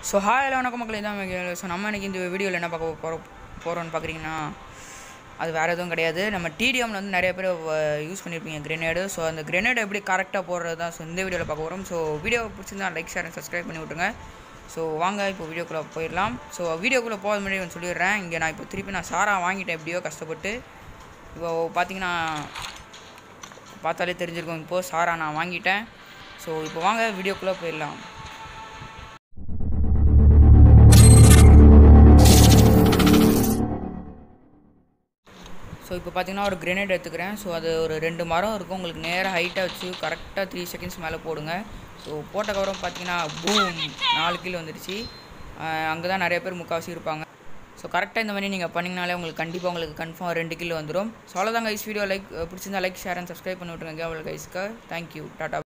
so hi எல்லாம் வணக்கம் மக்கள் இதான் ஸோ நம்ம இன்னைக்கு இந்த வீடியோவில் என்ன பார்க்க போகிறோம் போகிறோம்னு பார்க்குறீங்கன்னா அது வேறு எதுவும் கிடையாது நம்ம டிடிஎம்ல வந்து நிறைய பேர் யூஸ் பண்ணியிருப்பீங்க கிரெனேடு ஸோ அந்த கிரெனேடு எப்படி கரெக்டாக போடுறது தான் ஸோ இந்த வீடியோவில் பார்க்க போகிறோம் ஸோ வீடியோ பிடிச்சிருந்தா லைக் ஷேர் அண்ட் சப்ஸ்கிரைப் பண்ணி விட்ருங்க ஸோ வாங்க இப்போ வீடியோக்குள்ளே போயிடலாம் ஸோ வீடியோக்குள்ளே போகாத முன்னாடி ஒன்று சொல்லிடுறேன் இங்கே நான் இப்போ திருப்பி நான் சாரா வாங்கிட்டேன் எப்படியோ கஷ்டப்பட்டு இப்போ பார்த்தீங்கன்னா பார்த்தாலே தெரிஞ்சிருக்கும் இப்போது சாரா நான் வாங்கிட்டேன் ஸோ இப்போ வாங்க வீடியோக்குள்ளே போயிடலாம் ஸோ இப்போ பார்த்தீங்கன்னா ஒரு கிரெனேட் எடுத்துக்கிறேன் ஸோ அது ஒரு ரெண்டு மரம் இருக்கும் உங்களுக்கு நேராக ஹைட்டாக வச்சு கரெக்டாக த்ரீ செகண்ட்ஸ் மேலே போடுங்க ஸோ போட்டக்கப்புறம் பார்த்தீங்கன்னா பூம் நாலு கிலோ வந்துடுச்சு அங்கே தான் நிறைய பேர் முக்கால்வாசி இருப்பாங்க ஸோ கரெக்டாக இந்த மாதிரி நீங்கள் பண்ணிங்கனாலே உங்களுக்கு கண்டிப்பாக உங்களுக்கு கன்ஃபார்ம் ரெண்டு கிலோ வந்துடும் ஸோ அவ்வளோதான் கைஸ் வீடியோ லைக் பிடிச்சிருந்தா லைக் ஷேர் அண்ட் சப்ஸ்கிரைப் பண்ணி விட்ருங்க கேவல் கைஸ்க்கு தேங்க்யூ டாட்டா